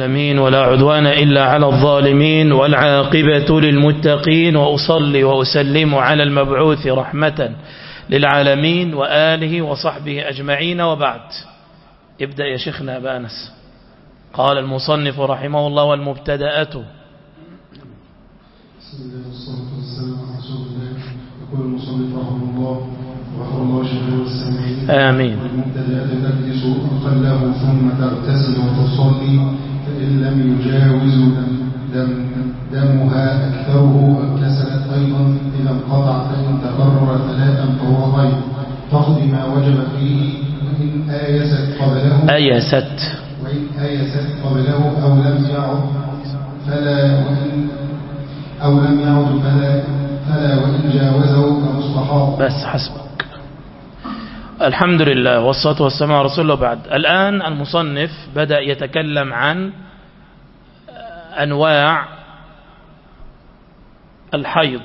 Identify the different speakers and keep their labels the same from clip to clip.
Speaker 1: العالمين ولا عدوان إلا على الظالمين والعاقبة للمتقين وأصلي وأسلم على المبعوث رحمة للعالمين وآله وصحبه أجمعين وبعد ابدأ يا شيخنا أبا أنس قال المصنف رحمه الله والمبتدأة
Speaker 2: بسم الله والصلاة والسلام على رسول الله يقول المصنف رحمه الله وغفر الله شهر والسامعين
Speaker 1: آمين
Speaker 2: والمبتدأة تجلس أقله ثم تغتسل وتصلي فإن لم يجاوز دم دم دمها أكثره اغتسلت أيضا إذا انقطع فإن تكرر ثلاثا فهو غير تقضي ما وجب فيه وإن آيست قبله
Speaker 1: أيست
Speaker 2: وإن آيست قبله أو لم يعد فلا وإن أو لم يعد فلا فلا وإن جاوزه كمستحاض
Speaker 1: بس حسبك الحمد لله والصلاة والسلام على رسول الله بعد الآن المصنف بدأ يتكلم عن أنواع الحيض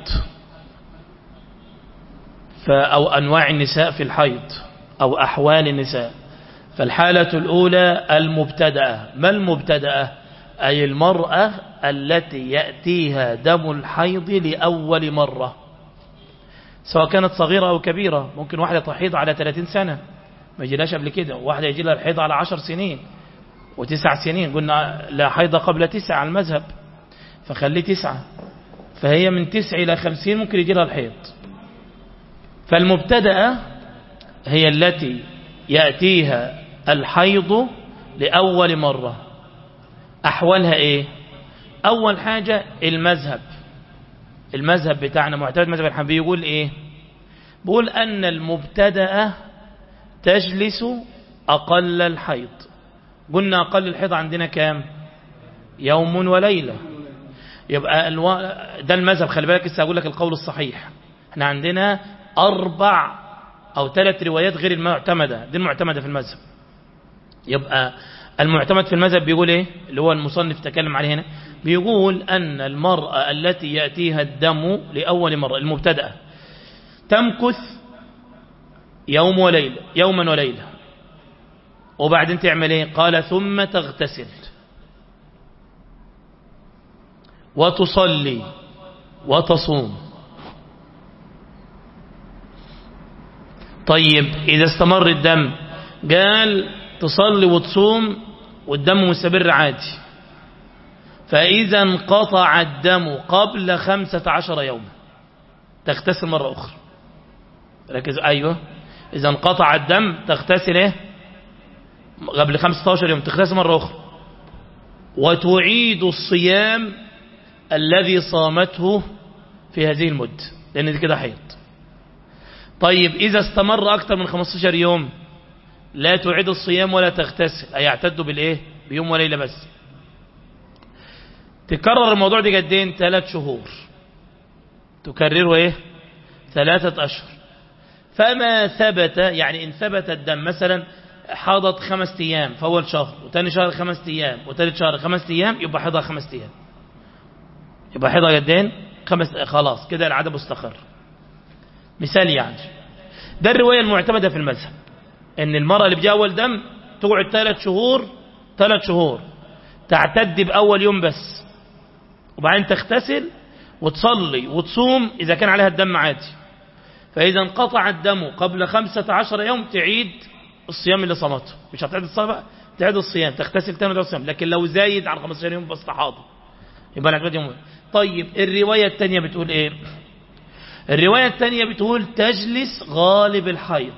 Speaker 1: ف- أو أنواع النساء في الحيض أو أحوال النساء فالحالة الأولى المبتدأة ما المبتدأة أي المرأة التي يأتيها دم الحيض لأول مرة سواء كانت صغيرة أو كبيرة ممكن واحدة تحيض على 30 سنة ما يجيلاش قبل كده واحدة يجي لها الحيض على 10 سنين وتسع سنين قلنا لا حيض قبل تسع على المذهب فخليه تسعة فهي من تسع إلى خمسين ممكن يجي لها الحيض فالمبتدأة هي التي يأتيها الحيض لأول مرة أحوالها إيه أول حاجة المذهب المذهب بتاعنا معتمد مذهب الحنبي يقول إيه بيقول أن المبتدأة تجلس أقل الحيض قلنا أقل الحيض عندنا كام يوم وليلة يبقى الو... ده المذهب خلي بالك لسه أقول لك القول الصحيح احنا عندنا أربع أو ثلاث روايات غير المعتمدة دي المعتمدة في المذهب يبقى المعتمد في المذهب بيقول ايه اللي هو المصنف تكلم عليه هنا بيقول أن المرأة التي يأتيها الدم لأول مرة المبتدأة تمكث يوم وليلة يوما وليلة وبعدين تعمل ايه قال ثم تغتسل وتصلي وتصوم طيب إذا استمر الدم قال تصلي وتصوم والدم مستمر عادي فإذا انقطع الدم قبل خمسة عشر يوما تغتسل مرة أخرى ركز أيوة إذا انقطع الدم تغتسل إيه قبل 15 يوم تغتسل مرة أخرى وتعيد الصيام الذي صامته في هذه المدة لأن دي كده حيض طيب إذا استمر أكثر من 15 يوم لا تعيد الصيام ولا تغتسل أي يعتد بالإيه بيوم وليلة بس تكرر الموضوع دي قدين ثلاث شهور تكرره إيه ثلاثة أشهر فما ثبت يعني إن ثبت الدم مثلا حاضت خمس أيام في أول شهر وتاني شهر خمس أيام وتالت شهر خمس أيام يبقى حيضها خمس أيام يبقى حيضها قدين خمس خلاص كده العادة مستقر مثال يعني ده الرواية المعتمدة في المذهب ان المرأة اللي بيجي أول دم تقعد ثلاث شهور ثلاث شهور تعتد بأول يوم بس وبعدين تغتسل وتصلي وتصوم إذا كان عليها الدم عادي فإذا انقطع الدم قبل خمسة عشر يوم تعيد الصيام اللي صمته مش هتعيد الصيام بقى تعيد الصيام تغتسل تاني وتعيد الصيام لكن لو زايد على 15 يوم بس تحاضر يبقى العقد يوم طيب الرواية الثانية بتقول ايه الرواية الثانية بتقول تجلس غالب الحيض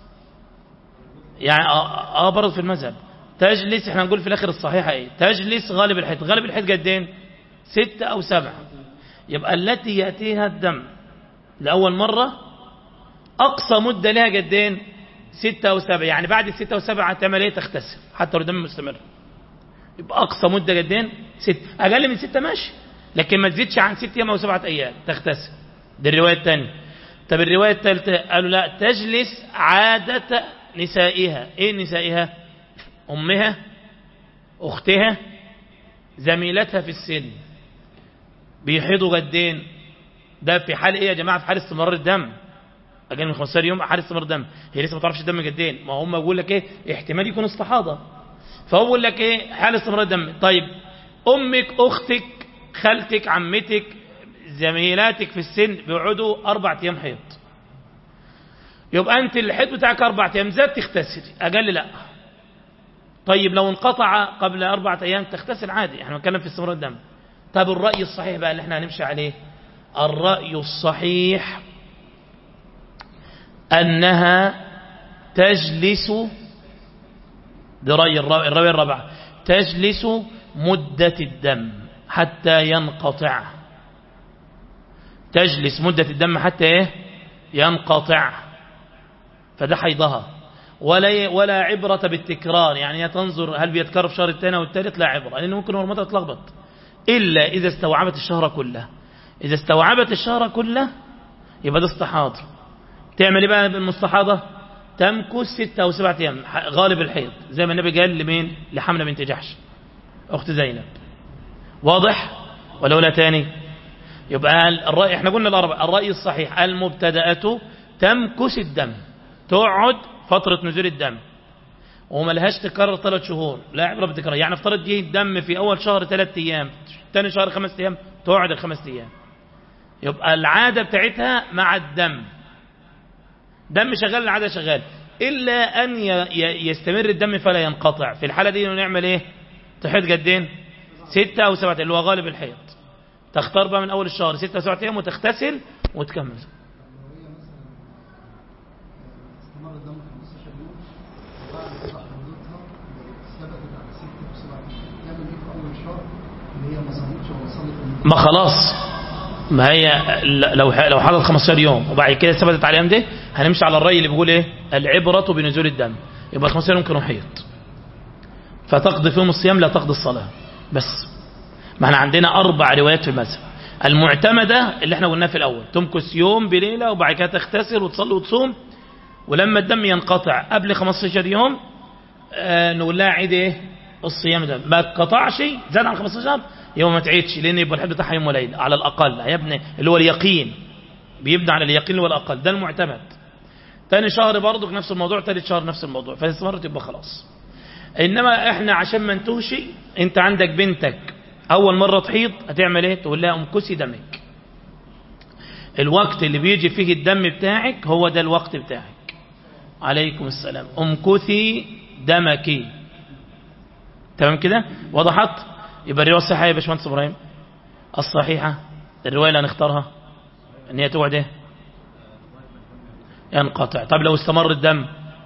Speaker 1: يعني اه آه برضه في المذهب تجلس احنا نقول في الاخر الصحيحة ايه تجلس غالب الحيض غالب الحيض قدين ستة او سبعة يبقى التي يأتيها الدم لأول مرة أقصى مدة لها قدين ستة أو سبعة يعني بعد الستة أو سبعة تعمل ايه تغتسل حتى لو الدم مستمر يبقى أقصى مدة قدين ست أقل من ستة ماشي لكن ما تزيدش عن ست أيام أو سبعة أيام تغتسل دي الرواية الثانية طب الرواية الثالثة قالوا لا تجلس عادة نسائها ايه نسائها أمها أختها زميلتها في السن بيحيضوا قدين ده في حال ايه يا جماعة في حال استمرار الدم اقل من 15 يوم حال استمرار الدم هي لسه ما تعرفش الدم قدين ما هم بيقول لك ايه احتمال يكون استحاضة فهو بيقول لك ايه حال استمرار الدم طيب امك اختك خالتك عمتك زميلاتك في السن بيقعدوا اربع ايام حيض يبقى انت الحيض بتاعك اربع ايام زاد تغتسل اقل لا طيب لو انقطع قبل اربعة ايام تغتسل عادي احنا بنتكلم في استمرار الدم طب الراي الصحيح بقى اللي احنا هنمشي عليه الراي الصحيح انها تجلس ده رأي الراوية الرابعة تجلس مدة الدم حتى ينقطع تجلس مدة الدم حتى ايه ينقطع فده حيضها ولا ولا عبرة بالتكرار يعني تنظر هل بيتكرر في الشهر الثاني والثالث لا عبرة لأنه ممكن هرموناتها تتلخبط إلا إذا استوعبت الشهر كله إذا استوعبت الشهر كله يبقى ده استحاض تعمل ايه بقى بالمستحاضة تمكث ستة أو سبعة أيام غالب الحيض زي ما النبي قال لمين لحملة بنت جحش أخت زينب واضح ولا ولا تاني يبقى الرأي احنا قلنا الأربع الرأي الصحيح المبتدأة تمكث الدم تقعد فترة نزول الدم وما لهاش تكرر ثلاث شهور لا عبرة بتكرر يعني افترض جه الدم في أول شهر ثلاث أيام ثاني شهر خمس أيام تقعد الخمس أيام يبقى العادة بتاعتها مع الدم دم شغال العادة شغال إلا أن يستمر الدم فلا ينقطع في الحالة دي نعمل إيه تحيط قدين ستة أو سبعة اللي هو غالب الحيض تختار بقى من أول الشهر ستة أو سبعة أيام وتغتسل وتكمل ما خلاص ما هي لو لو حصل 15 يوم وبعد كده ثبتت على الايام دي هنمشي على الراي اللي بيقول ايه العبره بنزول الدم يبقى 15 يوم كانوا حيض فتقضي فيهم الصيام لا تقضي الصلاه بس ما احنا عندنا اربع روايات في المذهب المعتمده اللي احنا قلناها في الاول تمكث يوم بليله وبعد كده تغتسل وتصلي وتصوم ولما الدم ينقطع قبل 15 يوم آه نقول لها عيد ايه الصيام ده ما قطعش زاد عن 15 يوم ما تعيدش لان يبقى الحد بتاعها يوم وليله على الاقل هيبني اللي هو اليقين بيبني على اليقين اللي هو الاقل ده المعتمد تاني شهر برضه نفس الموضوع تالت شهر نفس الموضوع فاستمرت يبقى خلاص انما احنا عشان ما نتوهش انت عندك بنتك اول مره تحيض هتعمل ايه تقول لها امكسي دمك الوقت اللي بيجي فيه الدم بتاعك هو ده الوقت بتاعك عليكم السلام امكثي دمك تمام كده وضحت يبقى الروايه الصحيحه يا باشمهندس ابراهيم الصحيحه الروايه اللي هنختارها ان هي تقعد ايه ينقطع طب لو استمر الدم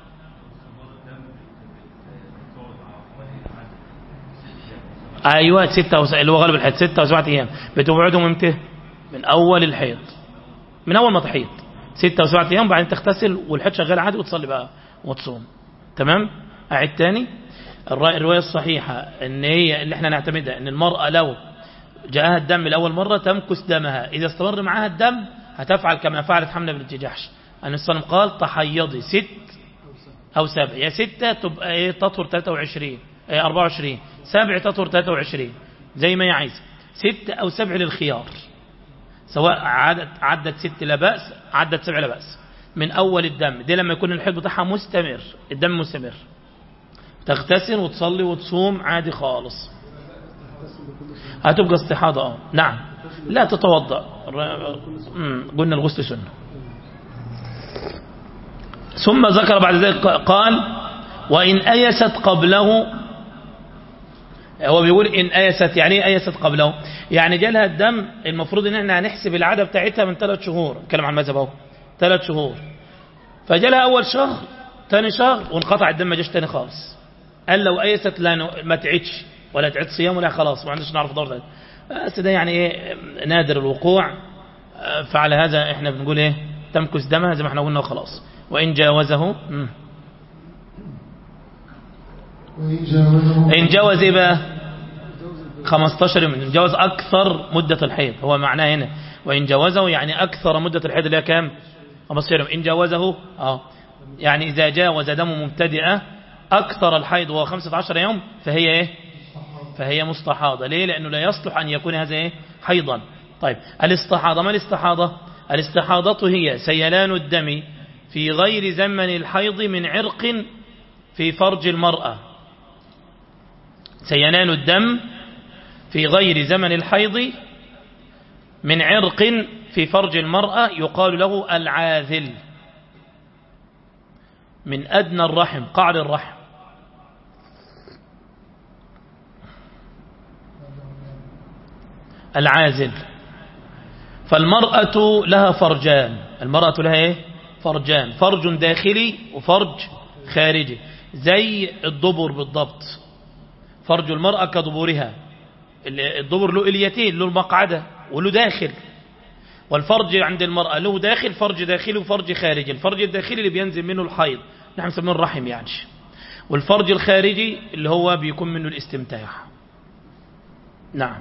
Speaker 1: ايوه ستة وس... اللي هو غالب الحيض ستة وسبعة ايام بتقعدهم امتى من اول الحيض من اول ما تحيض ستة وسبعة ايام وبعدين تغتسل والحيض شغال عادي وتصلي بقى وتصوم تمام اعد تاني الرواية الصحيحة ان هي اللي احنا نعتمدها ان المرأة لو جاءها الدم لأول مرة تمكس دمها إذا استمر معها الدم هتفعل كما فعلت حملة بنت جحش أن الصنم قال تحيضي ست أو سبع يا ستة تبقى ايه تطهر 23 ايه 24 سبع تطهر 23 زي ما هي عايزة ست أو سبع للخيار سواء عدت عدت ست لا بأس عدت سبع لا بأس من أول الدم دي لما يكون الحيض بتاعها مستمر الدم مستمر تغتسل وتصلي وتصوم عادي خالص هتبقى استحاضة اه نعم لا تتوضأ قلنا الغسل سنة ثم ذكر بعد ذلك قال وإن أيست قبله هو بيقول إن أيست يعني إيه أيست قبله يعني جالها الدم المفروض إن احنا هنحسب العادة بتاعتها من ثلاث شهور نتكلم عن المذهب اهو ثلاث شهور فجالها أول شهر ثاني شهر وانقطع الدم ما جاش ثاني خالص قال لو أيست لا ما تعيدش ولا تعيد صيام ولا خلاص ما عندناش نعرف دور ده بس ده يعني ايه نادر الوقوع فعلى هذا احنا بنقول ايه تمكس دمها زي ما احنا قلنا وخلاص وإن جاوزه مم. إن جاوز إيه بقى 15 يوم إن جاوز أكثر مدة الحيض هو معناه هنا وإن جاوزه يعني أكثر مدة الحيض اللي هي كام 15 يوم إن جاوزه آه يعني إذا جاوز دم مبتدئة أكثر الحيض وهو 15 يوم فهي إيه فهي مستحاضة ليه لأنه لا يصلح أن يكون هذا إيه حيضا طيب الاستحاضة ما الاستحاضة الاستحاضة هي سيلان الدم في غير زمن الحيض من عرق في فرج المرأة سينال الدم في غير زمن الحيض من عرق في فرج المرأة يقال له العاذل من أدنى الرحم قعر الرحم العازل فالمرأة لها فرجان المرأة لها ايه فرجان فرج داخلي وفرج خارجي زي الضبر بالضبط فرج المرأة كضبورها الضبر له إليتين له المقعدة وله داخل والفرج عند المرأة له داخل فرج داخلي وفرج خارجي الفرج الداخلي اللي بينزل منه الحيض نحن نسميه الرحم يعني والفرج الخارجي اللي هو بيكون منه الاستمتاع نعم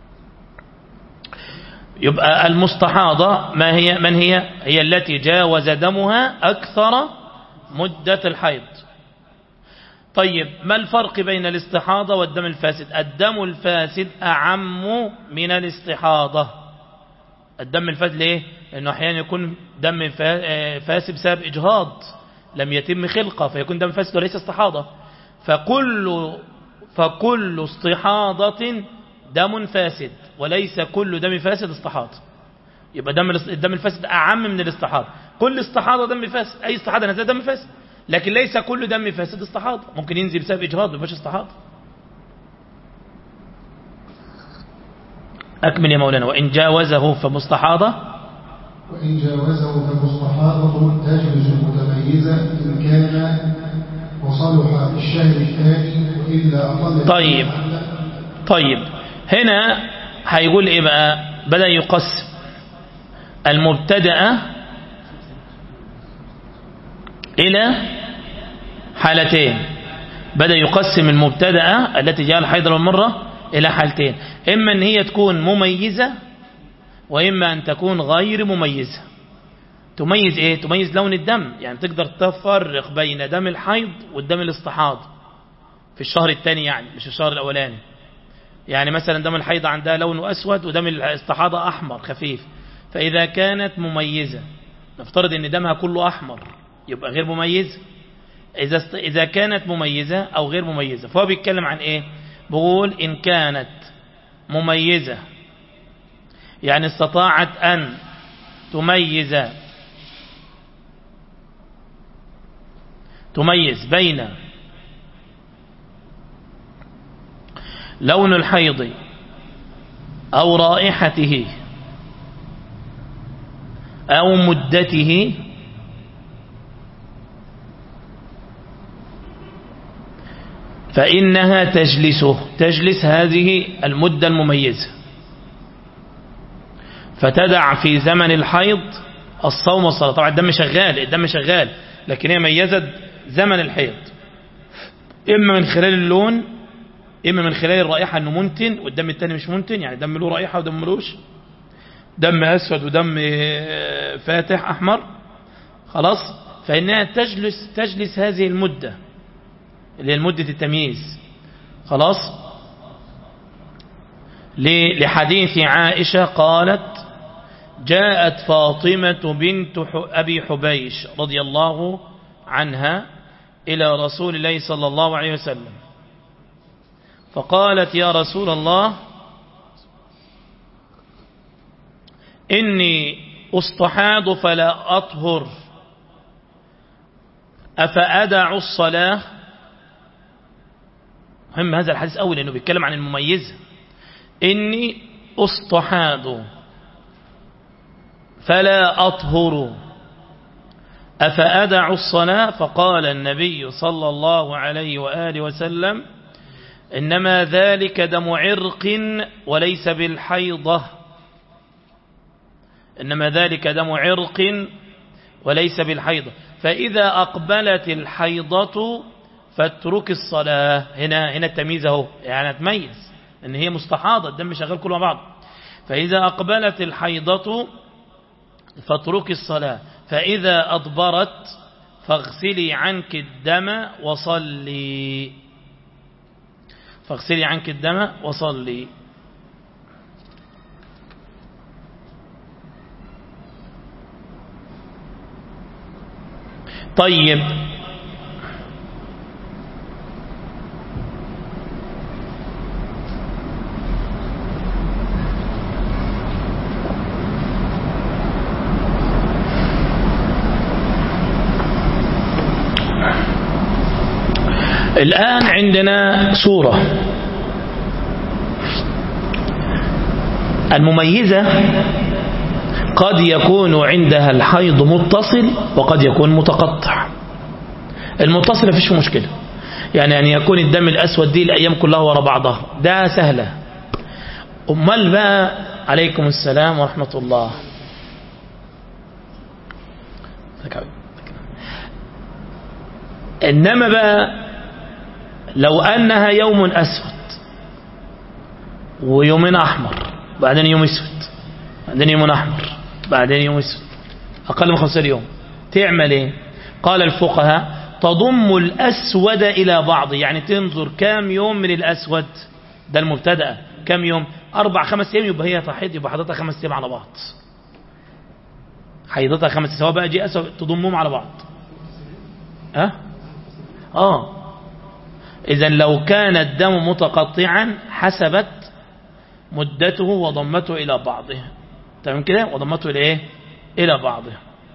Speaker 1: يبقى المستحاضة ما هي من هي هي التي جاوز دمها أكثر مدة الحيض طيب ما الفرق بين الاستحاضة والدم الفاسد الدم الفاسد أعم من الاستحاضة الدم الفاسد ليه لأنه أحيانا يكون دم فاسد بسبب إجهاض لم يتم خلقة فيكون دم فاسد وليس استحاضة فكل فكل استحاضة دم فاسد وليس كل دم فاسد استحاضة يبقى دم الدم الفاسد أعم من الاستحاضة كل استحاضة دم فاسد أي استحاضة نزل دم فاسد لكن ليس كل دم فاسد استحاضة ممكن ينزل بسبب إجهاض ما يبقاش استحاضة أكمل يا مولانا وإن جاوزه فمستحاضة
Speaker 2: وإن جاوزه فمستحاضة تجوز متميزة إن كان وصلح في الشهر الثاني وإلا أقل
Speaker 1: طيب طيب هنا هيقول إيه بقى بدأ يقسم المبتدأ إلى حالتين بدأ يقسم المبتدأ التي جاء الحيض والمرة إلى حالتين إما أن هي تكون مميزة وإما أن تكون غير مميزة تميز إيه؟ تميز لون الدم يعني تقدر تفرق بين دم الحيض والدم الاستحاض في الشهر الثاني يعني مش الشهر الأولاني يعني مثلا دم الحيض عندها لونه أسود ودم الاستحاضة أحمر خفيف فإذا كانت مميزة نفترض أن دمها كله أحمر يبقى غير مميزة إذا, است... إذا كانت مميزة أو غير مميزة فهو بيتكلم عن إيه بقول إن كانت مميزة يعني استطاعت أن تميز تميز بين لون الحيض أو رائحته أو مدته فإنها تجلسه تجلس هذه المدة المميزة فتدع في زمن الحيض الصوم والصلاة طبعا الدم شغال الدم شغال لكن هي ميزت زمن الحيض إما من خلال اللون إما من خلال الرائحة أنه منتن والدم التاني مش منتن يعني دم له رائحة ودم ملوش دم أسود ودم فاتح أحمر خلاص فإنها تجلس, تجلس هذه المدة اللي هي مدة التمييز خلاص لحديث عائشة قالت جاءت فاطمة بنت أبي حبيش رضي الله عنها إلى رسول الله صلى الله عليه وسلم فقالت يا رسول الله إني أستحاض فلا أطهر أفأدع الصلاة مهم هذا الحديث أول لأنه بيتكلم عن المميزة إني أستحاض فلا أطهر أفأدع الصلاة فقال النبي صلى الله عليه وآله وسلم إنما ذلك دم عرق وليس بالحيضة إنما ذلك دم عرق وليس بالحيضة فإذا أقبلت الحيضة فاترك الصلاة هنا هنا التمييز اهو يعني تميز ان هي مستحاضة الدم شغال كله مع بعض فإذا أقبلت الحيضة فاترك الصلاة فإذا أضبرت فاغسلي عنك الدم وصلي فاغسلي عنك الدم وصلي طيب الآن عندنا صورة المميزة قد يكون عندها الحيض متصل وقد يكون متقطع المتصل مفيش مشكلة يعني أن يكون الدم الأسود دي الأيام كلها ورا بعضها ده سهلة أمال بقى عليكم السلام ورحمة الله إنما بقى لو أنها يوم أسود ويومين أحمر بعدين يوم أسود بعدين يوم أحمر بعدين يوم أسود أقل من 15 يوم تعمل إيه قال الفقهاء تضم الأسود إلى بعض يعني تنظر كام يوم من الأسود ده المبتدأ كام يوم أربع خمس أيام يبقى هي تحيض يبقى حضرتها خمس أيام على بعض حيضتها خمس سواء بقى جي أسود تضمهم على بعض ها آه إذا لو كان الدم متقطعا حسبت مدته وضمته إلى بعضه تمام كده وضمته إلى إيه إلى بعضه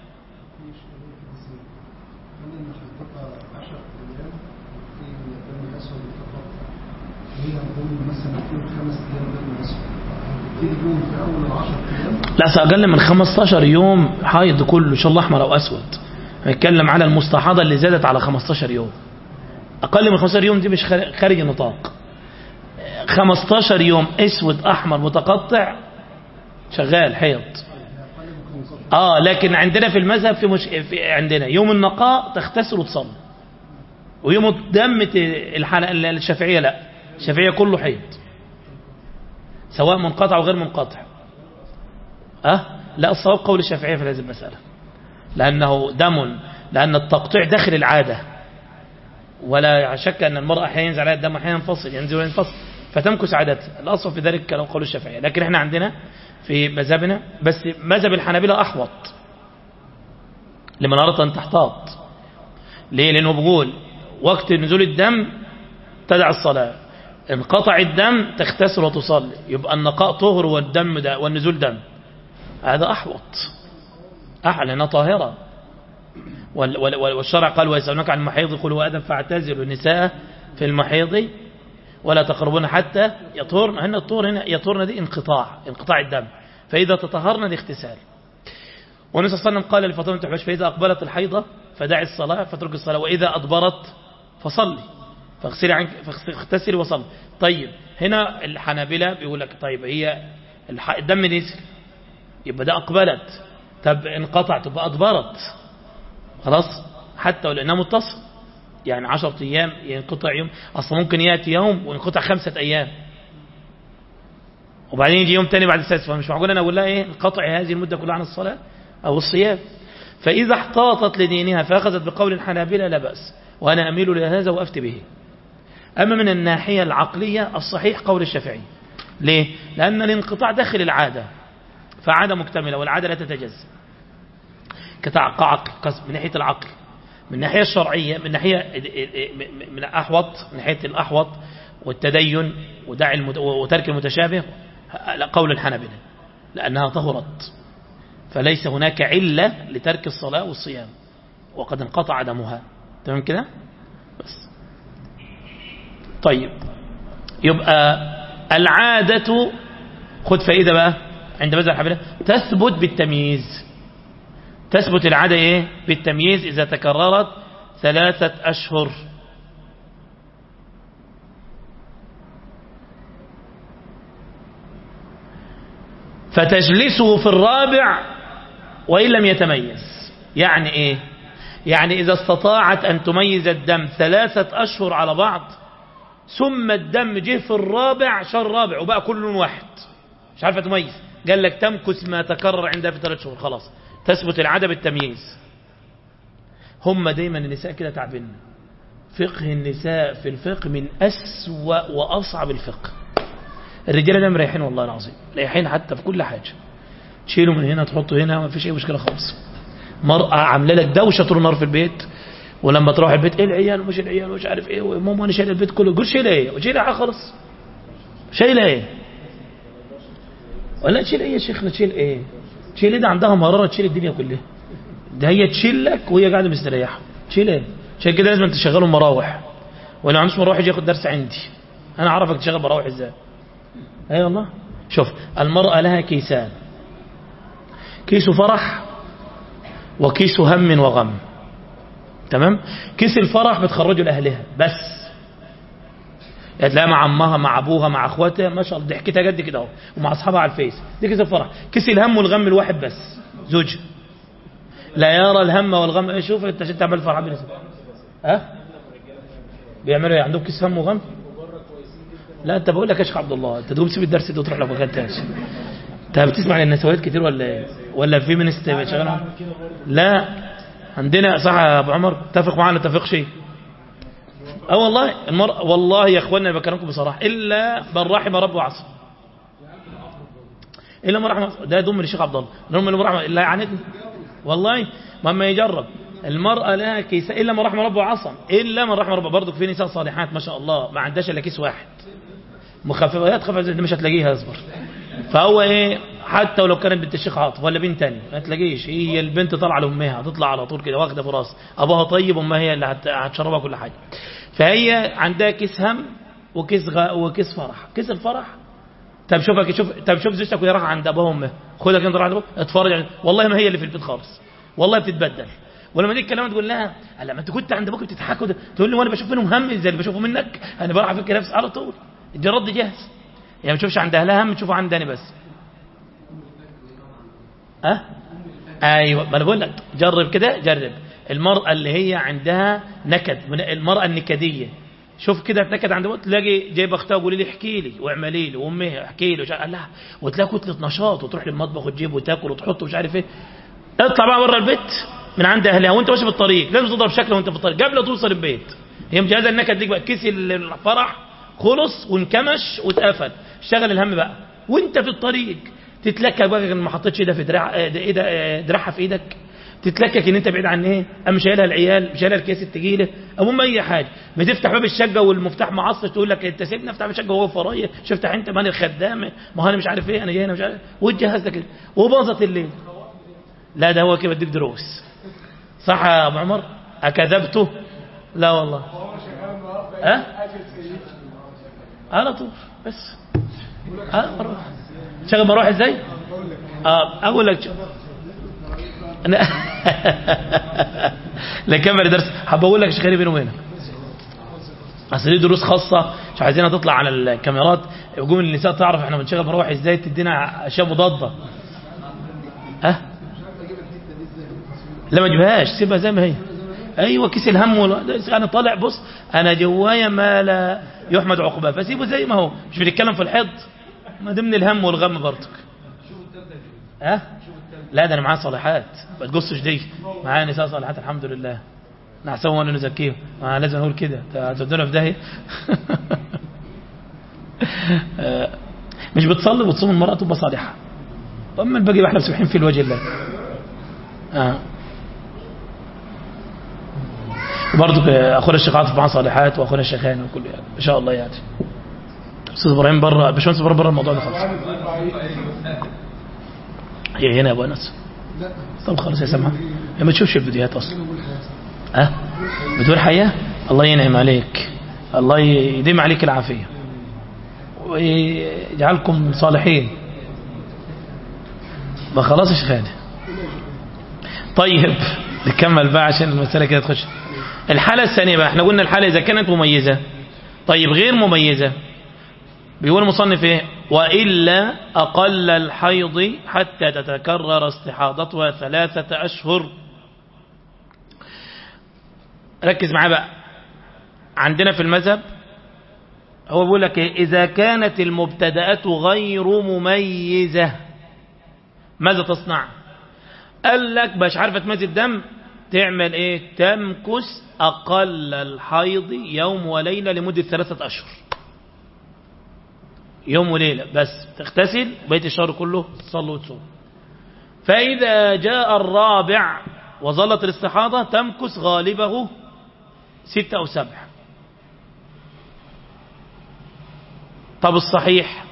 Speaker 1: لا سأقل من 15 يوم حيض كله إن شاء الله أحمر أو أسود هنتكلم على المستحاضة اللي زادت على 15 يوم أقل من 15 يوم دي مش خارج النطاق 15 يوم اسود أحمر متقطع شغال حيض آه لكن عندنا في المذهب في, مش... في عندنا يوم النقاء تغتسل وتصلي ويوم الدم الحن... الشافعية لا الشافعية كله حيض سواء منقطع وغير منقطع أه؟ لا الصواب قول الشافعية في هذه المسألة لأنه دم لأن التقطيع داخل العادة ولا شك أن المرأة أحيانا ينزل عليها الدم أحيانا ينفصل ينزل وينفصل فتمكث عادتها الأصل في ذلك كلام قول الشافعية لكن احنا عندنا في مذهبنا بس مذهب الحنابلة أحوط لمن أردت أن تحتاط ليه لأنه بيقول وقت نزول الدم تدع الصلاة انقطع الدم تغتسل وتصلي يبقى النقاء طهر والدم ده والنزول دم هذا أحوط أحلى لأنها طاهرة والشرع قال ويسألونك عن المحيض قل هو أدم فاعتزلوا النساء في المحيض ولا تقربون حتى يطهرن هنا الطهر هنا يطهرن دي انقطاع انقطاع الدم فإذا تطهرن دي اغتسال والنبي صلى الله عليه وسلم قال لفاطمة بنت حبيش فإذا أقبلت الحيضة فدعي الصلاة فاترك الصلاة وإذا أدبرت فصلي فاغسلي عنك فاغتسلي وصلي طيب هنا الحنابلة بيقول لك طيب هي الدم نزل يبقى ده أقبلت طب انقطع تبقى أدبرت خلاص حتى ولأنها متصل يعني عشرة أيام ينقطع يوم أصلا ممكن يأتي يوم وينقطع خمسة أيام وبعدين يجي يوم تاني بعد السادس فمش معقول أنا أقول لها إيه انقطع هذه المدة كلها عن الصلاة أو الصيام فإذا احتاطت لدينها فأخذت بقول الحنابلة لا بأس وأنا أميل لهذا وأفت به أما من الناحية العقلية الصحيح قول الشافعي ليه؟ لأن الانقطاع داخل العادة فعادة مكتملة والعادة لا تتجزأ كعقل من ناحية العقل من الناحية الشرعية من ناحية من أحوط من ناحية الأحوط والتدين ودع المت... وترك المتشابه قول الحنبلة لأنها طهرت فليس هناك علة لترك الصلاة والصيام وقد انقطع دمها تمام كده بس طيب يبقى العادة خد فائدة بقى عند مذهب الحنبلة تثبت بالتمييز تثبت العادة إيه؟ بالتمييز إذا تكررت ثلاثة أشهر فتجلسه في الرابع وإن لم يتميز يعني إيه يعني إذا استطاعت أن تميز الدم ثلاثة أشهر على بعض ثم الدم جه في الرابع شهر رابع وبقى كل لون واحد مش عارفة تميز قال لك تمكث ما تكرر عندها في ثلاث شهور خلاص تثبت العادة بالتمييز هم دايما النساء كده تعبنا فقه النساء في الفقه من أسوأ وأصعب الفقه الرجال ده مريحين والله العظيم مريحين حتى في كل حاجة تشيله من هنا تحطه هنا ما فيش أي مشكلة خالص مرأة عاملة لك دوشة طول النهار في البيت ولما تروح البيت ايه العيال ومش العيال ومش عارف ايه وماما انا شايل البيت كله قول شايله ايه وشايله حاجه خالص شايله ايه ولا تشيل ايه يا شيخنا تشيل ايه تشيل ايه ده عندها مراره تشيل الدنيا كلها ده هي تشيل لك وهي قاعده مستريحه تشيل ايه عشان كده لازم تشغلوا مراوح ولا عندوش مروح يجي ياخد درس عندي انا اعرفك تشغل مراوح ازاي اي أيوة والله شوف المرأة لها كيسان كيس فرح وكيس هم وغم تمام كيس الفرح بتخرجه لأهلها بس تلاقيها مع امها مع ابوها مع اخواتها ما شاء الله ضحكتها جد كده اهو ومع اصحابها على الفيس دي كيس الفرح كيس الهم والغم الواحد بس زوجها لا يرى الهم والغم ايه شوف انت عشان تعمل فرح بين ها بيعملوا ايه عندهم كيس هم وغم لا انت بقول لك يا شيخ عبد الله انت تقوم تسيب الدرس ده وتروح لمكان تاني انت بتسمع النسويات كتير ولا ايه ولا في منست شغال لا عندنا صح يا ابو عمر اتفق معانا اتفق شيء اه والله المرأة والله يا اخوانا بكلمكم بصراحه الا من رحم رب وعصى الا من رحم ده دم الشيخ عبد الله دم من رحم الا يعاندني والله ما يجرب المرأة لها كيس إلا من رحم رب وعصم إلا من رحم رب برضك في نساء صالحات ما شاء الله ما عندهاش إلا كيس واحد مخففات خفف مش هتلاقيها اصبر فهو ايه حتى ولو كانت بنت الشيخ عاطف ولا بنت تاني ما تلاقيش هي البنت طالعه لامها هتطلع على طول كده واخده في راس ابوها طيب امها هي اللي هتشربها كل حاجه فهي عندها كيس هم وكيس غ... وكيس فرح كيس الفرح طب شوفك شوف طب شوف زوجتك وهي رايحه عند ابوها وامها خدك انت رايح عند اتفرج يعني. والله ما هي اللي في البيت خالص والله بتتبدل ولما تيجي الكلام تقول لها لما انت كنت عند ابوك بتضحكوا تقول لي وانا بشوف منهم هم زي اللي بشوفه منك انا بروح افك نفسي على طول الرد جاهز يعني ما تشوفش عند اهلها هم تشوفه عندي بس أه؟ ايوه ما انا بقول لك جرب كده جرب المرأة اللي هي عندها نكد المرأة النكدية شوف كده نكد عند موت تلاقي جايبه اختها وقولي لي احكي لي واعملي لي وامها احكي لي وشا... لا وتلاقي كتله نشاط وتروح للمطبخ وتجيب وتاكل وتحط ومش عارف ايه اطلع بقى بره البيت من عند اهلها وانت ماشي في الطريق لازم تضرب شكله وانت في الطريق قبل ما توصل البيت هي مجهزه النكد ديك بقى كيس الفرح خلص وانكمش واتقفل اشتغل الهم بقى وانت في الطريق تتلكك بقى ان ما حطيتش ده في دراع ايه ده دراعها في ايدك تتلكك ان انت بعيد عن ايه ام شايلها العيال شايلها الكيس التقيله المهم اي حاجه بتفتح باب الشقه والمفتاح معصش تقول لك انت سيبني افتح باب الشقه وهو ورايا شفت انت ماني الخدامه ما هو انا مش عارف ايه انا جاي هنا مش عارف وتجهز لك وباظت الليل لا ده هو كده بديك دروس صح يا ابو عمر اكذبته لا والله ها أه؟ على طول بس اه مروح شغل مروح ازاي اه اقول لك شو. انا لا كمل درس حابب اقول لك شيخ بيني وبينك اصل دي دروس خاصه مش عايزينها تطلع على الكاميرات يقوم النساء تعرف احنا بنشغل مروح ازاي تدينا اشياء مضاده ها أه؟ لا ما تجيبهاش سيبها زي ما هي ايوه كيس الهم ولا انا طالع بص انا جوايا ما لا يحمد عقباه فسيبه زي ما هو مش بنتكلم في الحض ما ضمن الهم والغم برضك ها أه؟ لا ده انا معايا صالحات ما تقصش دي معايا نساء صالحات الحمد لله نحسبهم ولا نزكيهم ما لازم نقول كده هتودونا في داهيه مش بتصلي وتصوم المرأة تبقى صالحة اما الباقي احنا مسبحين في الوجه الله آه. وبرضك اخونا الشيخ عاطف معاه صالحات واخونا الشيخان وكل يعني ان شاء الله يعني استاذ ابراهيم بره باشمهندس ابراهيم بره الموضوع ده خالص هي هنا يا ابو انس طب خلاص يا سمعه هي ما تشوفش الفيديوهات اصلا ها أه؟ بتقول حياه الله ينعم عليك الله يديم عليك العافيه ويجعلكم صالحين ما خلاص يا شيخ طيب نكمل بقى عشان المسألة كده تخش الحالة الثانية بقى احنا قلنا الحالة إذا كانت مميزة طيب غير مميزة بيقول المصنف ايه وإلا أقل الحيض حتى تتكرر استحاضتها ثلاثة أشهر ركز معاه بقى عندنا في المذهب هو بيقول لك إيه؟ إذا كانت المبتدأة غير مميزة ماذا تصنع قال لك مش عارفة تميز الدم تعمل ايه تمكس أقل الحيض يوم وليلة لمدة ثلاثة أشهر يوم وليلة بس تغتسل بيت الشهر كله تصلي وتصوم فإذا جاء الرابع وظلت الاستحاضة تمكس غالبه ستة أو سبع طب الصحيح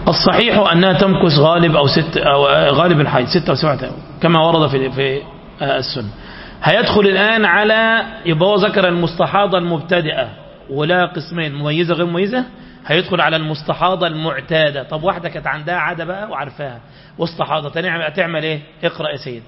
Speaker 1: الصحيح أنها تمكث غالب أو ست أو غالب الحيض ستة أو سبعة أيام كما ورد في في السنة هيدخل الآن على يبقى هو ذكر المستحاضة المبتدئة ولا قسمين مميزة غير مميزة هيدخل على المستحاضة المعتادة طب واحدة كانت عندها عادة بقى وعارفاها واستحاضة تاني تعمل ايه اقرأ يا سيد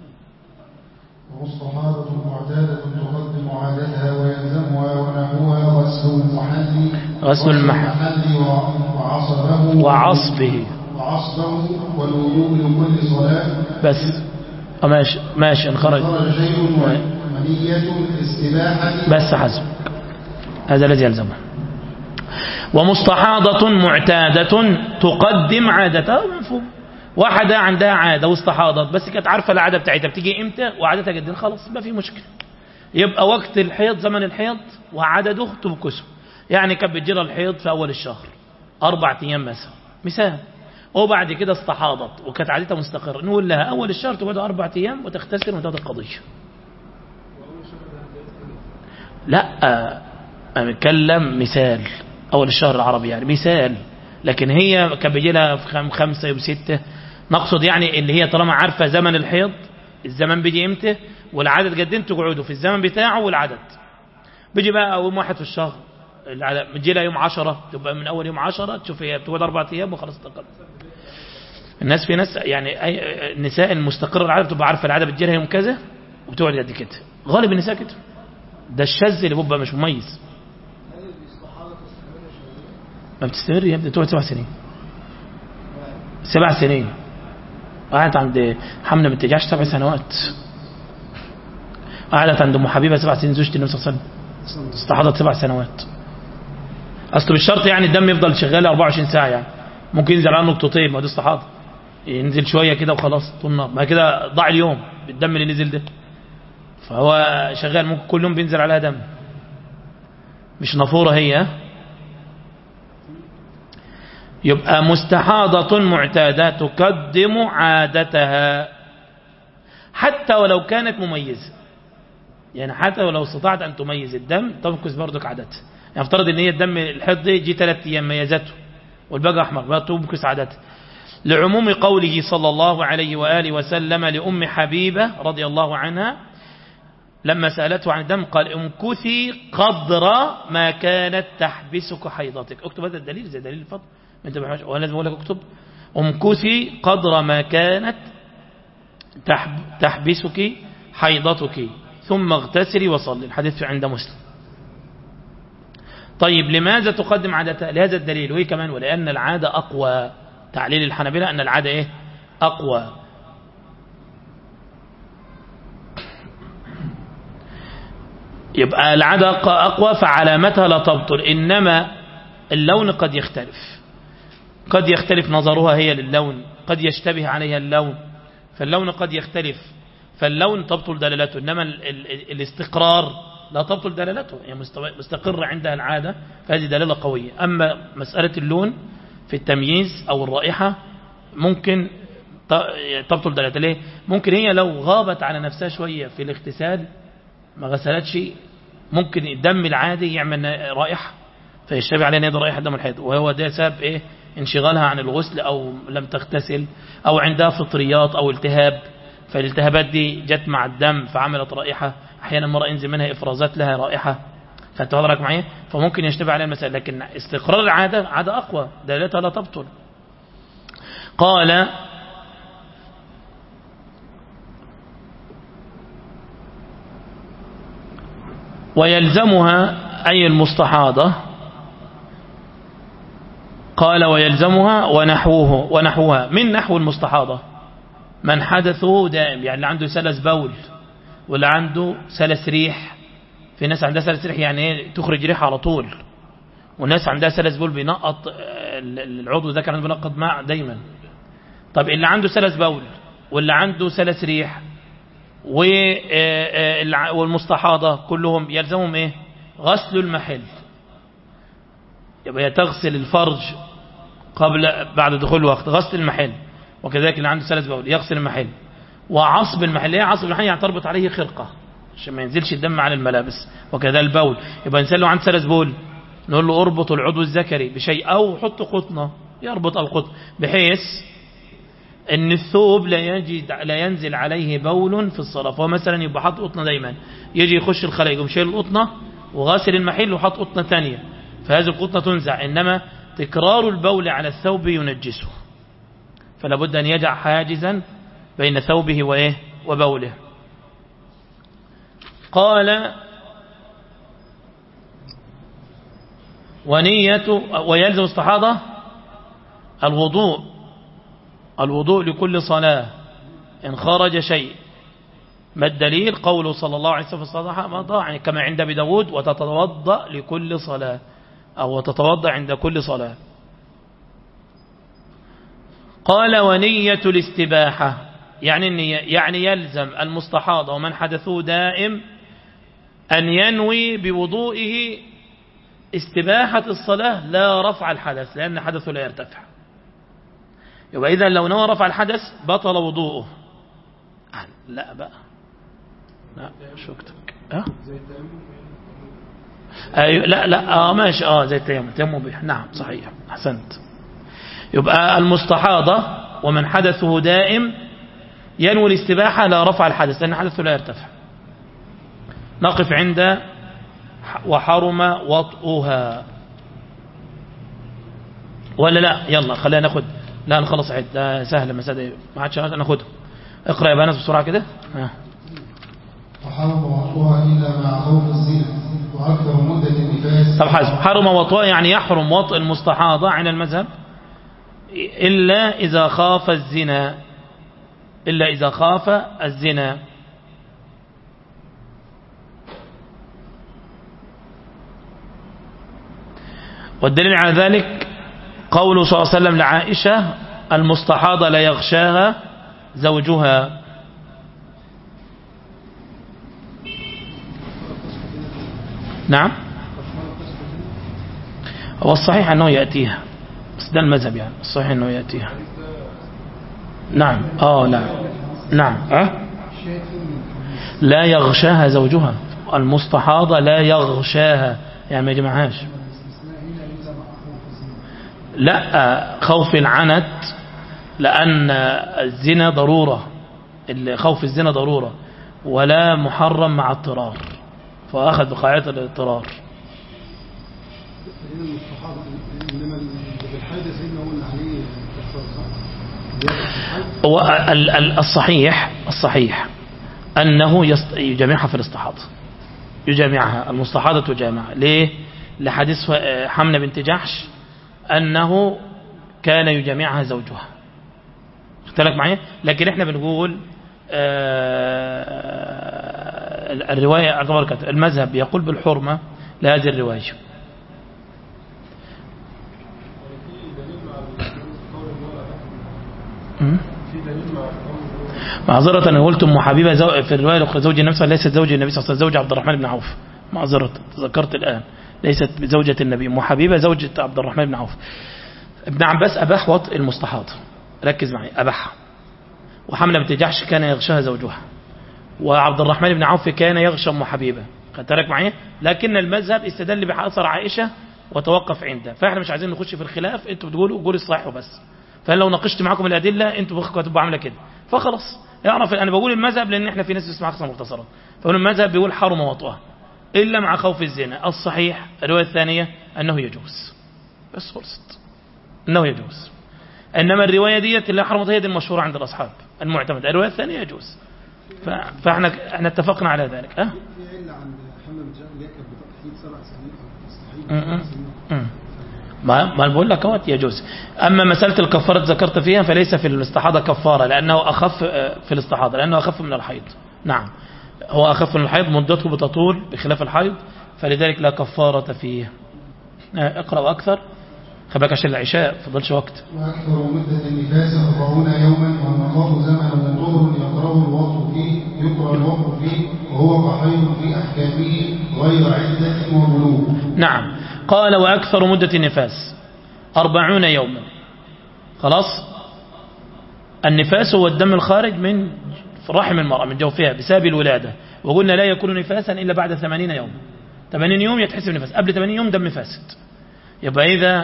Speaker 2: ومستحاضة معتادة تقدم عادتها ويلزمها ونحوها غسل المحل
Speaker 1: غسل المحل.
Speaker 2: المحل وعصبه
Speaker 1: وعصبه
Speaker 2: وعصبه والوضوء لكل صلاة
Speaker 1: بس آه، ماشي ماشي انخرج
Speaker 2: خرج شيء منية الاستباحة
Speaker 1: بس حسب هذا الذي يلزمه ومستحاضة معتادة تقدم عادتها مفهوم واحدة عندها عادة واستحاضت بس كانت عارفة العادة بتاعتها بتيجي امتى وعادتها جدا خلاص ما في مشكلة يبقى وقت الحيض زمن الحيض وعدده تمكسه يعني كانت بتجيلها الحيض في أول الشهر أربع أيام مثلا مثال وبعد كده استحاضت وكانت عادتها مستقرة نقول لها أول الشهر تقعد أربع أيام وتغتسل وتاخد القضية لا أنا بتكلم مثال أول الشهر العربي يعني مثال لكن هي كان بيجي لها في خم- خمسة يوم ستة نقصد يعني اللي هي طالما عارفة زمن الحيض الزمن بيجي امتى والعدد قدين تقعدوا في الزمن بتاعه والعدد بيجي بقى يوم واحد في الشهر العدد بيجي لها يوم عشرة تبقى من أول يوم عشرة تشوف هي بتقعد أربع أيام وخلاص تقل الناس في ناس يعني أي النساء المستقرة العادة بتبقى عارفة العادة بتجي لها يوم كذا وبتقعد قد كده غالب النساء كده ده الشاذ اللي بيبقى مش مميز ما بتستمر يا ابني تقعد سبع سنين سبع سنين قعدت عند حمنا بنت جحش سبع سنوات قعدت عند ام حبيبه سبع سنين زوجتي النبي صلى الله عليه وسلم استحاضت سبع سنوات اصل مش شرط يعني الدم يفضل شغال 24 ساعه يعني ممكن ينزل عنه نقطتين ما هو دي استحاضه ينزل شويه كده وخلاص طول النهار ما كده ضاع اليوم بالدم اللي نزل ده فهو شغال ممكن كل يوم بينزل عليها دم مش نافوره هي ها؟ يبقى مستحاضة معتادة تقدم عادتها حتى ولو كانت مميزة يعني حتى ولو استطاعت أن تميز الدم تمكث برضك عادتها يعني افترض ان هي الدم الحيض دي جي ثلاث أيام ميزته والبقى أحمر بقى تمكث عادتها لعموم قوله صلى الله عليه وآله وسلم لأم حبيبة رضي الله عنها لما سألته عن الدم قال امكثي قدر ما كانت تحبسك حيضتك اكتب هذا الدليل زي دليل الفضل ما انت بحاجة وانا لازم اقول لك اكتب امكثي قدر ما كانت تحب تحبسك حيضتك ثم اغتسلي وصلي الحديث عند مسلم طيب لماذا تقدم عادتها لهذا الدليل وهي كمان ولأن العادة أقوى تعليل الحنابلة أن العادة إيه أقوى يبقى العادة أقوى فعلامتها لا تبطل إنما اللون قد يختلف قد يختلف نظرها هي للون قد يشتبه عليها اللون فاللون قد يختلف فاللون تبطل دلالته إنما ال ال الاستقرار لا تبطل دلالته هي يعني مستقرة عندها العادة فهذه دلالة قوية أما مسألة اللون في التمييز أو الرائحة ممكن تبطل دلالته ليه ممكن هي لو غابت على نفسها شوية في الاغتسال ما غسلتش ممكن الدم العادي يعمل رائحة فيشتبه عليه نادي رائحة دم الحيض وهو ده سبب إيه انشغالها عن الغسل أو لم تغتسل أو عندها فطريات أو التهاب فالالتهابات دي جت مع الدم فعملت رائحة أحيانا مرة ينزل منها إفرازات لها رائحة خدت حضرتك معايا فممكن يشتبه عليها المسائل لكن استقرار العادة عادة أقوى دلالتها لا تبطل قال ويلزمها أي المستحاضة قال ويلزمها ونحوه ونحوها من نحو المستحاضة من حدثه دائم يعني اللي عنده سلس بول واللي عنده سلس ريح في ناس عندها سلس ريح يعني ايه تخرج ريح على طول وناس عندها سلس بول بينقط العضو ده كان بينقط ماء دايما طب اللي عنده سلس بول واللي عنده سلس ريح والمستحاضة كلهم يلزمهم ايه غسل المحل يبقى تغسل الفرج قبل بعد دخول الوقت غسل المحل وكذلك اللي عنده سلس بول يغسل المحل وعصب المحل ايه عصب المحل يعني تربط عليه خرقة عشان ما ينزلش الدم على الملابس وكذا البول يبقى الانسان لو عنده سلس بول نقول له اربط العضو الذكري بشيء او حط قطنه يربط القطن بحيث ان الثوب لا يجد لا ينزل عليه بول في الصلاة فهو مثلا يبقى حاطط قطنة دايما يجي يخش الخلاء يقوم شايل القطنة وغاسل المحل وحط قطنة ثانية فهذه القطنة تنزع إنما تكرار البول على الثوب ينجسه فلا بد أن يجع حاجزا بين ثوبه وإيه وبوله قال ونية ويلزم استحاضة الوضوء الوضوء لكل صلاة إن خرج شيء ما الدليل قوله صلى الله عليه وسلم في الصلاة مضى يعني كما عند أبي داود وتتوضأ لكل صلاة أو وتتوضأ عند كل صلاة قال ونية الاستباحة يعني النية يعني يلزم المستحاضة ومن حدثه دائم أن ينوي بوضوئه استباحة الصلاة لا رفع الحدث لأن حدثه لا يرتفع يبقى إذا لو نوى رفع الحدث بطل وضوءه لا بقى لا شكتك أه؟ أيوة لا لا اه ماشي اه زي التيمم التيمم بيح نعم صحيح احسنت يبقى المستحاضة ومن حدثه دائم ينوي الاستباحة لا رفع الحدث لأن حدثه لا يرتفع نقف عند وحرم وطئها ولا لا يلا خلينا ناخد لا نخلص عد لا سهل مسألة ما عادش ناخدها اقرأ يا بنات بسرعة كده ها
Speaker 2: وحرم وطئها إلا مع خوف الزنا وأكثر مدة النفاس
Speaker 1: طب حسب حرم وطئها يعني يحرم وطئ المستحاضة عن المذهب إلا إذا خاف الزنا إلا إذا خاف الزنا والدليل على ذلك قوله صلى الله عليه وسلم لعائشة المستحاضة لا يغشاها زوجها نعم هو الصحيح أنه يأتيها بس ده المذهب يعني الصحيح أنه يأتيها نعم آه لا نعم أه؟ لا يغشاها زوجها المستحاضة لا يغشاها يعني ما يجمعهاش لا خوف العنت لأن الزنا ضرورة خوف الزنا ضرورة ولا محرم مع اضطرار فأخذ بقاعدة الاضطرار الصحيح الصحيح أنه يجمعها في الاستحاضة يجمعها المستحاضة تجامعها ليه لحديث حمنة بنت جحش أنه كان يجامعها زوجها اختلف معي لكن احنا بنقول الرواية اعتبر المذهب يقول بالحرمة لهذه الرواية معذرة أنا قلت أم حبيبة زو... في الرواية الأخرى زوج النبي صلى ليست زوج النبي صلى الله عليه وسلم زوج عبد الرحمن بن عوف معذرة تذكرت الآن ليست بزوجة النبي أم حبيبة زوجة عبد الرحمن بن عوف ابن عباس أباح وطء المستحاض ركز معي أباحها وحملة بنت جحش كان يغشاها زوجها وعبد الرحمن بن عوف كان يغشى أم حبيبة خدت بالك معي لكن المذهب استدل بأثر عائشة وتوقف عنده فاحنا مش عايزين نخش في الخلاف انتوا بتقولوا قولوا الصحيح وبس فانا لو ناقشت معاكم الادله انتوا بخكم هتبقوا عامله كده فخلاص يعرف انا بقول المذهب لان احنا في ناس بتسمع قصه مختصره فقول المذهب بيقول حرم وطئها الا مع خوف الزنا الصحيح الروايه الثانيه انه يجوز بس خلصت انه يجوز انما الروايه ديت اللي حرمت هي دي المشهوره عند الاصحاب المعتمده الروايه الثانيه يجوز فاحنا احنا اتفقنا على ذلك اه
Speaker 2: في علة عند محمد جاب اللي كانت بتحديد سبع سنين أو تستحيل
Speaker 1: ما ما بقول لك اهوت يجوز اما مساله الكفاره ذكرت فيها فليس في الاستحاضه كفاره لانه اخف في الاستحاضه لانه اخف من الحيض نعم هو اخف من الحيض مدته بتطول بخلاف الحيض فلذلك لا كفاره فيه اقرا اكثر خباك عشان العشاء فضلش وقت
Speaker 2: وأكثر مدة النفاس أربعون يوما والمطاف زمن طهر يقرأه الوقت فيه يقرأ الوقت فيه وهو كحيض في أحكامه غير عدة وبلوغ
Speaker 1: نعم قال وأكثر مدة النفاس أربعون يوما خلاص النفاس هو الدم الخارج من رحم المرأة من جوفها بسبب الولادة وقلنا لا يكون نفاسا إلا بعد ثمانين يوم ثمانين يوم يتحسب نفاس قبل ثمانين يوم دم فاسد يبقى إذا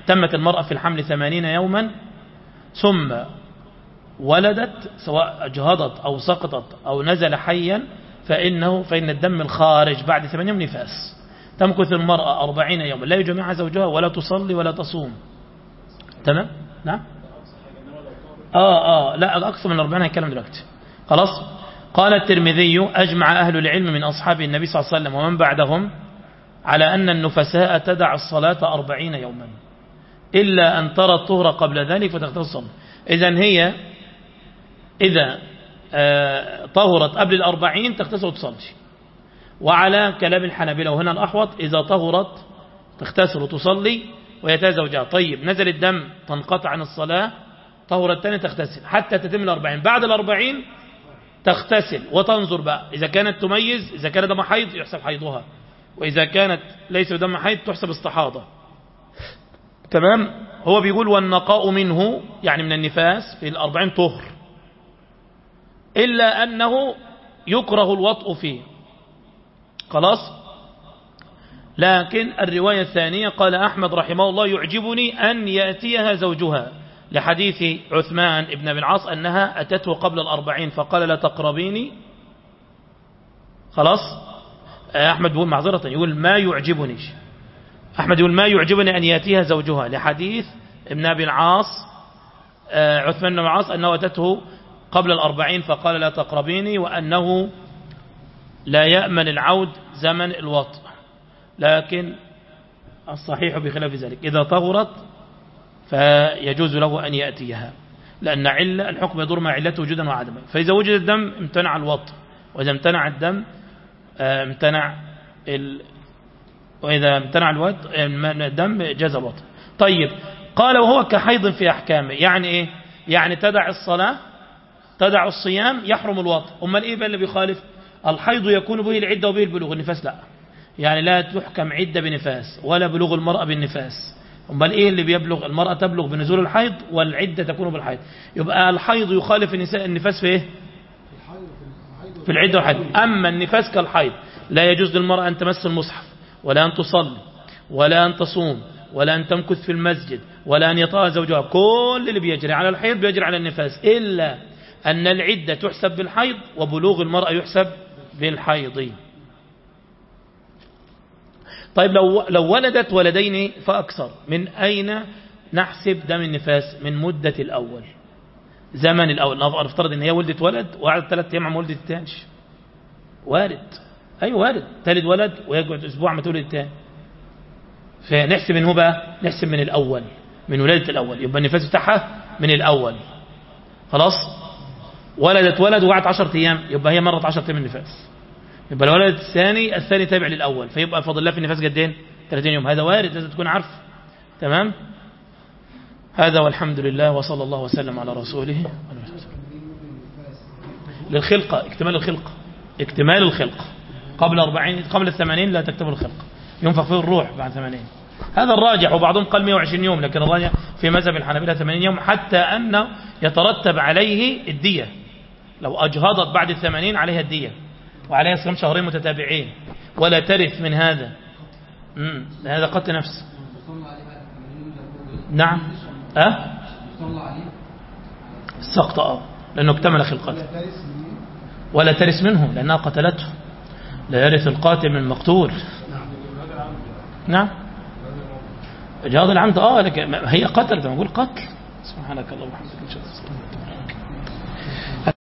Speaker 1: تمت المرأة في الحمل ثمانين يوما ثم ولدت سواء اجهضت أو سقطت أو نزل حيا فإنه فإن الدم الخارج بعد ثمانين يوم نفاس تمكث المرأة أربعين يوما لا يجمعها زوجها ولا تصلي ولا تصوم تمام نعم آه آه لا أكثر من أربعين هيتكلم دلوقتي خلاص قال الترمذي أجمع أهل العلم من أصحاب النبي صلى الله عليه وسلم ومن بعدهم على أن النفساء تدع الصلاة أربعين يوما إلا أن ترى الطهر قبل ذلك فتختار الصلاة إذا هي إذا آه طهرت قبل الأربعين تغتسل وتصلي وعلى كلام الحنابلة وهنا الأحوط إذا طهرت تغتسل وتصلي ويتازى زوجها طيب نزل الدم تنقطع عن الصلاة طهرت الثانية تغتسل حتى تتم الأربعين بعد الأربعين تغتسل وتنظر بقى إذا كانت تميز إذا كان دم حيض يحسب حيضها وإذا كانت ليس دم حيض تحسب استحاضة تمام هو بيقول والنقاء منه يعني من النفاس في الأربعين طهر إلا أنه يكره الوطء فيه خلاص لكن الرواية الثانية قال أحمد رحمه الله يعجبني أن يأتيها زوجها لحديث عثمان ابن بن عاص أنها أتته قبل الأربعين فقال لا تقربيني خلاص أحمد بيقول معذرة يقول ما يعجبني أحمد يقول ما يعجبني أن يأتيها زوجها لحديث ابن أبي العاص عثمان بن العاص أنه أتته قبل الأربعين فقال لا تقربيني وأنه لا يأمن العود زمن الوطء لكن الصحيح بخلاف ذلك إذا طهرت فيجوز له أن يأتيها لأن علة الحكم يدور مع علته وجودا وعدما فإذا وجد الدم امتنع الوطء وإذا امتنع الدم امتنع ال... وإذا امتنع الوطء الدم جاز الوطء طيب قال وهو كحيض في أحكامه يعني إيه يعني تدع الصلاة تدع الصيام يحرم الوطء أما إيه بقى اللي بيخالف الحيض يكون به العدة وبه البلوغ النفاس لا يعني لا تحكم عدة بنفاس ولا بلوغ المرأة بالنفاس امال ايه اللي بيبلغ المرأة تبلغ بنزول الحيض والعدة تكون بالحيض يبقى الحيض يخالف النساء النفاس في ايه في العدة والحيض اما النفاس كالحيض لا يجوز للمرأة ان تمس المصحف ولا ان تصلي ولا ان تصوم ولا ان تمكث في المسجد ولا ان يطأ زوجها كل اللي بيجري على الحيض بيجري على النفاس الا ان العدة تحسب بالحيض وبلوغ المرأة يحسب بالحيض طيب لو لو ولدت ولدين فأكثر من أين نحسب دم النفاس من مدة الأول زمن الأول نفترض ان هي ولدت ولد وقعدت ثلاث أيام عم ولدت الثاني وارد أي وارد تلد ولد ويقعد أسبوع ما تولد الثاني فنحسب من هو بقى نحسب من الأول من ولادة الأول يبقى النفاس بتاعها من الأول خلاص ولدت ولد وقعدت 10 أيام يبقى هي مرت 10 أيام النفاس يبقى الولد الثاني الثاني تابع للأول فيبقى فضل الله في النفاس قدين 30 يوم هذا وارد لازم تكون عارف تمام هذا والحمد لله وصلى الله وسلم على رسوله للخلقة اكتمال الخلقة اكتمال الخلقة قبل 40 قبل الثمانين لا تكتمل الخلقة ينفخ فيه الروح بعد 80 هذا الراجح وبعضهم قال 120 يوم لكن الراجح في مذهب الحنابلة 80 يوم حتى أنه يترتب عليه الدية لو أجهضت بعد الثمانين عليها الدية وعليها صيام شهرين متتابعين ولا ترث من هذا مم. هذا قتل نفس نعم أه السقط اه لأنه اكتمل خلقته ولا ترث منه لأنها قتلته لا يرث القاتل من المقتول نعم جهاد العمد اه لكن هي قتل ده نقول قتل سبحانك اللهم وبحمدك